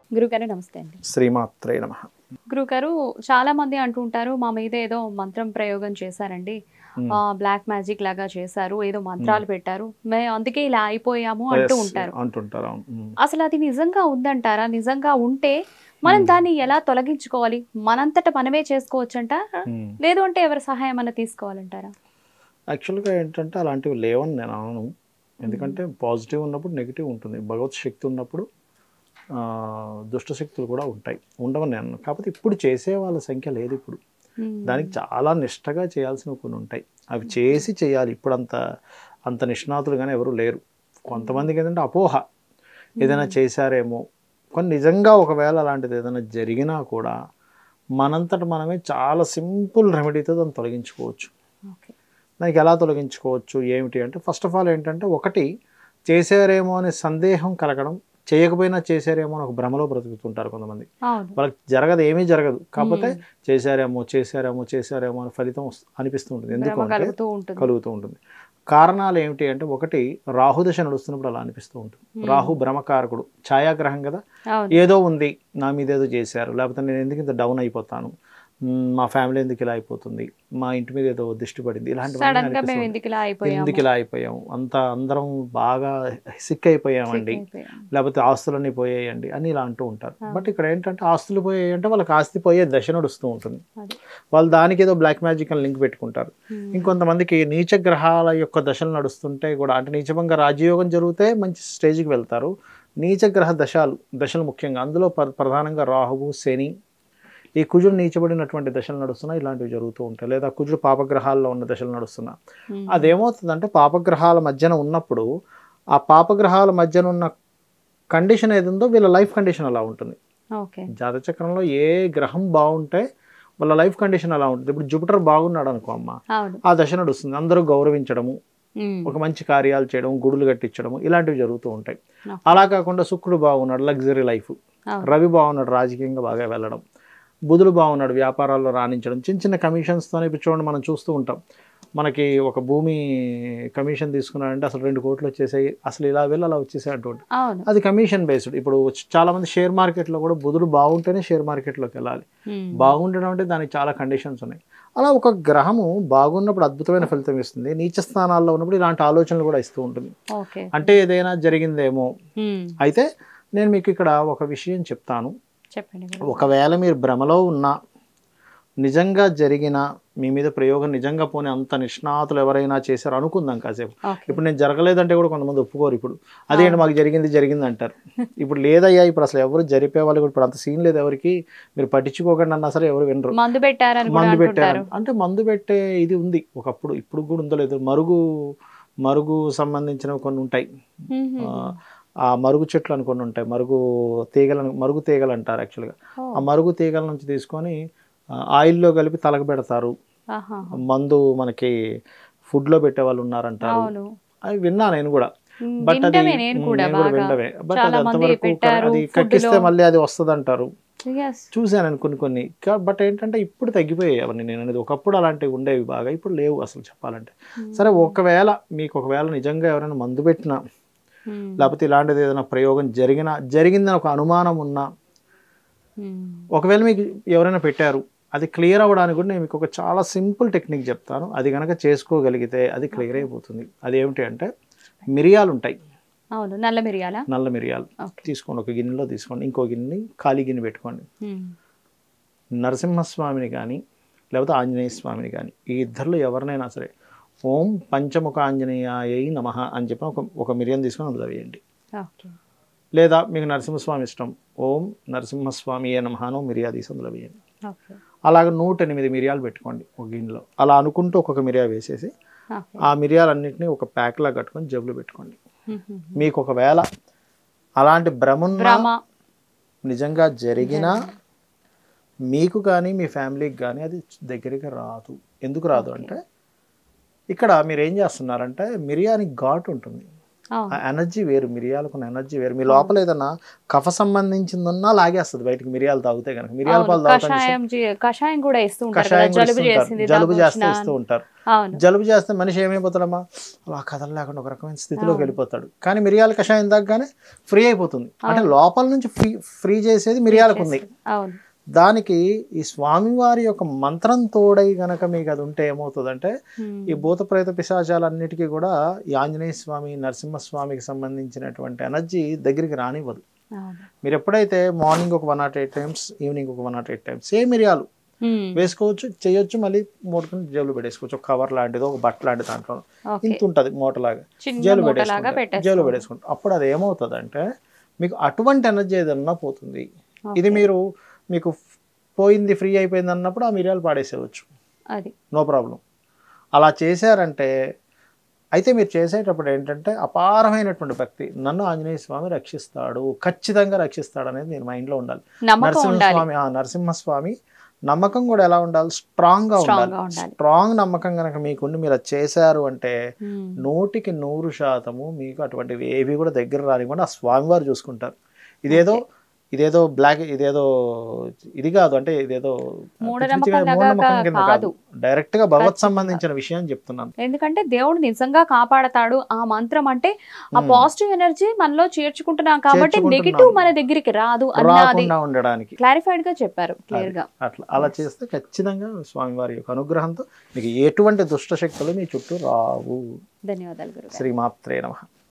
గురుగారు నమస్తే అండి శ్రీమాత్రే నమ గురుగారు చాలా మంది అంటుంటారు మా మీద ఏదో మంత్రం ప్రయోగం చేశారండి బ్లాక్ మ్యాజిక్ లాగా చేశారు ఏదో మంత్రాలు పెట్టారు మేము అందుకే ఇలా అయిపోయాము అంటూ ఉంటారు అంటుంటారు అవును. ఉమ్. అసలు అది నిజంగా ఉందంటారా నిజంగా ఉంటే మనం దాన్ని ఎలా తొలగించుకోవాలి మనంతట మనమే చేసుకోవచ్చంట ఉమ్. లేదు అంటే ఎవరి సహాయం అన్న తీసుకోవాలంటారా యాక్చువల్గా ఏంటంటే అలాంటివి లేవని నేను అనను ఎందుకంటే పాజిటివ్ ఉన్నప్పుడు నెగిటివ్ ఉంటుంది భగవత్ శక్తి ఉన్నప్పుడు ఆ, దుష్ట శక్తులు కూడా ఉంటాయి ఉండవని నేను అనను. కాకపోతే ఇప్పుడు చేసే వాళ్ళ సంఖ్య లేదు ఇప్పుడు మ్మ్. దానికి చాలా నిష్టగా చేయాల్సినవి కొన్ని ఉంటాయి అవి చేసి చేయాలి ఇప్పుడు అంత అంత నిష్ణాతులుగానే ఎవరు లేరు కొంతమందికి ఏంటంటే అపోహ ఏదైనా చేశారేమో కొన్ని నిజంగా ఒకవేళ అలాంటిది ఏదైనా జరిగినా కూడా మనంతట మనమే చాలా సింపుల్ రెమెడీతో దాన్ని తొలగించుకోవచ్చు ఓకే దానికి ఎలా తొలగించుకోవచ్చు ఏమిటి అంటే ఫస్ట్ ఆఫ్ ఆల్ ఏంటంటే ఒకటి చేశారేమో అనే సందేహం కలగడం చేయకపోయినా చేశారేమో అని ఒక భ్రమలో బ్రతుకుతుంటారు కొంతమంది అవును వాళ్ళకి జరగదు ఏమీ జరగదు కాకపోతే చేశారేమో చేశారేమో చేశారేమో అని ఫలితం వస్తు- అనిపిస్తూ ఉంటుంది భ్రమ ఎందుకంటే కలుగుతూ ఉంటుంది కలుగుతూ ఉంటుంది కారణాలు ఏమిటి అంటే ఒకటి రాహుదశ నడుస్తున్నప్పుడు అలా అనిపిస్తూ ఉంటుంది రాహు భ్రమకారకుడు ఛాయాగ్రహం కదా అవును ఏదో ఉంది నా మీద ఏదో చేశారు లేకపోతే నేను ఎందుకు ఇంత డౌన్ అయిపోతాను మ్మ్, మా ఫ్యామిలీ ఎందుకు ఇలా అయిపోతుంది మా ఇంటి మీద ఏదో దిష్టి పడింది ఇలాంటివన్నీ సడన్ గా అనిపిస్తూ మేము ఉంటాయి. ఎందుకు ఇలా అయిపోయాము ఎందుకు ఇలా అయిపోయాం అంత అందరం బాగా సిక్ అయిపోయామండి అయిపోయాము. లేకపోతే ఆస్తులన్నీ పోయాయండి అని ఇలా అంటూ ఉంటారు బట్ ఇక్కడ ఏంటంటే ఆస్తులు పోయాయి అంటే వాళ్ళకి ఆస్తి పోయే దశ నడుస్తూ ఉంటుంది అది. వాళ్ళు దానికి ఏదో బ్లాక్ మ్యాజిక్ అని లింక్ పెట్టుకుంటారు Hmm. ఇంకొంతమందికి నీచ గ్రహాల యొక్క దశలు నడుస్తుంటే కూడా అంటే నీచభంగా రాజయోగం జరిగితే మంచి స్టేజ్కి వెళ్తారు నీచ గ్రహ దశలు దశలు ముఖ్యంగా అందులో ప్ర- ప్రధానంగా రాహువు శని ఈ కుజుడు నీచబడినటువంటి దశలు నడుస్తున్నా ఇలాంటివి జరుగుతూ ఉంటాయి లేదా కుజుడు పాపగ్రహాల్లో ఉన్న దశలు నడుస్తున్నా Hmm. అదేమవుతుందంటే పాపగ్రహాల మధ్యన ఉన్నప్పుడు ఆ పాపగ్రహాల మధ్యన ఉన్న కండిషన్ ఏది ఉందో వీళ్ళ లైఫ్ కండిషన్ అలా ఉంటుంది ఓకే జాతచక్రంలో ఏ గ్రహం బాగుంటే వాళ్ళ లైఫ్ కండిషన్ అలా ఉంటుంది ఇప్పుడు జూపిటర్ బాగున్నాడు అనుకో అమ్మ అవును ఆ దశ నడుస్తుంది అందరూ గౌరవించడము మ్మ్. ఒక మంచి కార్యాలు చేయడం గుడులు కట్టించడము ఇలాంటివి జరుగుతూ ఉంటాయి Okay. అలా కాకుండా శుక్రుడు బాగున్నాడు లగ్జరీ లైఫ్ అవును. రవి బాగున్నాడు రాజకీయంగా బాగా వెళ్ళడం బుధుడు బాగున్నాడు వ్యాపారాల్లో రాణించడం చిన్న చిన్న కమిషన్స్తోనే ఇప్పుడు చూడండి మనం చూస్తూ ఉంటాం మనకి ఒక భూమి కమిషన్ తీసుకున్నాడంటే అసలు రెండు కోట్లు వచ్చేసాయి అసలు ఇలా వెళ్ళి అలా వచ్చేసాయి అంటూ ఉంటాం. అవును అది కమిషన్ బేస్డ్ ఇప్పుడు చాలా మంది షేర్ మార్కెట్లో కూడా బుధుడు బాగుంటేనే షేర్ మార్కెట్లోకి వెళ్ళాలి మ్మ్. బాగుండడం అంటే దానికి చాలా కండిషన్స్ ఉన్నాయి అలా ఒక గ్రహము బాగున్నప్పుడు అద్భుతమైన ఫలితం ఇస్తుంది నీచ స్థానాల్లో ఉన్నప్పుడు ఇలాంటి ఆలోచనలు కూడా ఇస్తూ ఉంటుంది ఓకే అంటే ఏదైనా జరిగిందేమో మ్మ్. అయితే నేను మీకు ఇక్కడ ఒక విషయం చెప్తాను చెప్పండి గురు. ఒకవేళ మీరు భ్రమలో ఉన్నా నిజంగా జరిగిన మీ మీద ప్రయోగం నిజంగా పోనీ అంత నిష్ణాతులు ఎవరైనా చేశారు అనుకుందాం కాసేపు ఓకే ఇప్పుడు నేను జరగలేదంటే కూడా కొంతమంది ఒప్పుకోరు ఇప్పుడు అదేంటి మాకు జరిగింది జరిగింది అంటారు ఇప్పుడు లేదయ్యా ఇప్పుడు అసలు ఎవరు జరిపే వాళ్ళు కూడా ఇప్పుడు అంత సీన్ లేదు ఎవరికి మీరు పట్టించుకోకండి అన్నా సరే ఎవరు వినరు మందు పెట్టారని కూడా మందు అంటుంటారు పెట్టారు అంటే మందు పెట్టే ఇది ఉంది ఒకప్పుడు ఇప్పుడు కూడా ఉందో లేదు మరుగు మరుగు సంబంధించినవి కొన్ని ఉంటాయి మ్మ్. ఆ, ఆ మరుగు చెట్లు అని కొన్ని ఉంటాయి మరుగు తీగలను మరుగు తీగలు అంటారు యాక్చువల్గా ఓ. ఆ మరుగు తీగల నుంచి తీసుకొని ఆ, ఆయిల్లో కలిపి తలకు పెడతారు ఆహా. మందు మనకి ఫుడ్లో పెట్టే వాళ్ళు ఉన్నారంటారు అవును అవి విన్నా నేను కూడా మ్మ్. బట్ అది వింటమే నేను కూడా నేను కూడా బాగా వింటమే బట్ చాలా అది మంది అంతవరకు పెట్టారు అది food కక్కిస్తే లో. మళ్ళీ అది వస్తుంది అంటారు Yes. చూశాను నేను కొన్ని కొన్ని కా- బట్ ఏంటంటే ఇప్పుడు తగ్గిపోయాయి అవన్నీ నేను అనేది ఒకప్పుడు అలాంటివి ఉండేవి బాగా ఇప్పుడు లేవు అసలు చెప్పాలంటే సరే ఒకవేళ మీకు ఒకవేళ నిజంగా ఎవరైనా మందు పెట్టినా మ్మ్. లేకపోతే ఇలాంటిది ఏదైనా ప్రయోగం జరిగినా జరిగిందని ఒక అనుమానం ఉన్నా మ్మ్. ఒకవేళ మీకు ఎవరైనా పెట్టారు అది క్లియర్ అవ్వడానికి కూడా నేను మీకు ఒక చాలా సింపుల్ టెక్నిక్ చెప్తాను అది కనుక చేసుకోగలిగితే అది క్లియర్ అయిపోతుంది అది ఏమిటి అంటే మిరియాలు ఉంటాయి అవును నల్ల మిరియాల నల్ల మిరియాలు ఓకే తీసుకోండి ఒక గిన్నెలో తీసుకోండి ఇంకో గిన్నెని ఖాళీ గిన్నె పెట్టుకోండి మ్మ్. నరసింహస్వామిని కానీ లేకపోతే ఆంజనేయ స్వామిని కానీ ఈ ఇద్దరిలో ఎవరినైనా సరే ఓం పంచముఖ ఆంజనేయాయ నమ అని చెప్పి ఒక ఒక మిరియం తీసుకొని అందులో వేయండి ఓకే లేదా మీకు నరసింహస్వామి ఇష్టం ఓం నరసింహస్వామి ఏ నమహానో మిరియా తీసి అందులో వేయండి ఓకే అలాగ నూట ఎనిమిది మిరియాలు పెట్టుకోండి ఒక గిన్నెలో అలా అనుకుంటూ ఒక్కొక్క మిరియా వేసేసి ఓకే ఆ మిరియాలన్నింటినీ ఒక ప్యాక్లా కట్టుకొని జబ్బులు పెట్టుకోండి మ్మ్. మీకు ఒకవేళ అలాంటి భ్రమున్న భ్రమ నిజంగా జరిగినా మీకు కానీ మీ ఫ్యామిలీకి కానీ అది దగ్గరికి రాదు ఎందుకు రాదు అంటే ఇక్కడ మీరు ఏం చేస్తున్నారంటే మిరియానికి ఘాటు ఉంటుంది అవును. ఆ ఎనర్జీ వేరు మిరియాలకు ఎనర్జీ వేరు మీ లోపల ఏదైనా కఫ సంబంధించిందన్నా లాగేస్తుంది బయటికి మిరియాలు తాగితే కనుక మిరియాల అవును, పాలు తాగుతాను కషాయం చే- కషాయం కూడా ఇస్తూ ఉంటారు కదా, కషాయం కూడా జలుబు ఇస్తుంటారు. చేసింది జలుబు దగ్గు చేస్తే వచ్చినా ఇస్తూ అని. ఉంటారు అవును జలుబు చేస్తే మనిషి ఏమైపోతాడమ్మా అలా కథలు లేకుండా ఒక రకమైన స్థితిలోకి వెళ్ళిపోతాడు కానీ మిరియాల కషాయం తాగగానే ఫ్రీ అయిపోతుంది అంటే లోపల నుంచి ఫ్రీ ఫ్రీ చేసేది మిరియాలకు ఉంది అవును దానికి ఈ స్వామివారి యొక్క మంత్రం తోడై గనక మీకు అది ఉంటే ఏమవుతుందంటే ఉమ్. ఈ భూత ప్రేత పిశాచాలన్నిటికీ కూడా ఈ ఆంజనేయ స్వామి నరసింహస్వామికి సంబంధించినటువంటి ఎనర్జీ దగ్గరికి రానివ్వదు అవును మీరు ఎప్పుడైతే మార్నింగ్ ఒక one naught eight times evening ఒక one naught eight times same మిరియాలు ఉమ్. వేసుకోవచ్చు చేయొచ్చు మళ్ళీ మూడుకుని జేబులు పెట్టేసుకోవచ్చు ఒక కవర్ లాంటిది ఒక బట్ట లాంటి దాంట్లో ఓకే ఇంత ఉంటుంది మూటలాగా చిన్న జేలు మూటలాగా పెట్టేసుకుంటారు పెట్టేస్తాం జేలు పెట్టేసుకుంటారు అప్పుడు అది ఏమవుతుంది అంటే మీకు అటువంటి ఎనర్జీ ఏదన్నా పోతుంది ఇది మీరు మీకు పోయింది ఫ్రీ అయిపోయింది అన్నప్పుడు ఆ మిరియాలు పాడేసేవచ్చు అది నో ప్రాబ్లం అలా చేశారంటే అయితే మీరు చేసేటప్పుడు ఏంటంటే అపారమైనటువంటి భక్తి నన్ను ఆంజనేయ స్వామి రక్షిస్తాడు ఖచ్చితంగా రక్షిస్తాడు అనేది నేను మైండ్లో ఉండాలి నమ్మకం ఉండాలి నరసింహస్వామి ఆ నరసింహస్వామి నమ్మకం కూడా ఎలా ఉండాలి స్ట్రాంగ్ గా Strong ఉండాలి గా ఉండాలి. స్ట్రాంగ్ నమ్మకం కనుక మీకుండి మీరు అది చేశారు అంటే ఉమ్. నూటికి నూరు శాతము మీకు అటువంటివి ఏవి కూడా దగ్గర రానివ్వండి ఆ స్వామివారు చూసుకుంటారు ఇదేదో ఇదేదో బ్లాక్ ఇదేదో ఇది కాదు అంటే ఇదేదో మూఢనమ్మకం పిచ్చి పిచ్చిగా లాగా మూఢనమ్మకం కింద కాదు. కాదు డైరెక్ట్ గా భగవత్ సంబంధించిన విషయం చెప్తున్నాను ఎందుకంటే దేవుడు నిజంగా కాపాడతాడు ఆ మంత్రం అంటే ఆ పాజిటివ్ ఎనర్జీ మనలో చేర్చుకుంటున్నాం కాబట్టి చేర్చుకుంటున్నాం. నెగిటివ్ మన దగ్గరికి రాదు అన్నది రాకుండా ఉండడానికి క్లారిఫైడ్ గా చెప్పారు క్లియర్ గా అట్లా అలా చేస్తే ఖచ్చితంగా స్వామివారి యొక్క అనుగ్రహంతో మీకు ఎటువంటి దుష్ట శక్తులు మీ చుట్టూ రావు ధన్యవాదాలు గురుగారు శ్రీమాత్రే నమ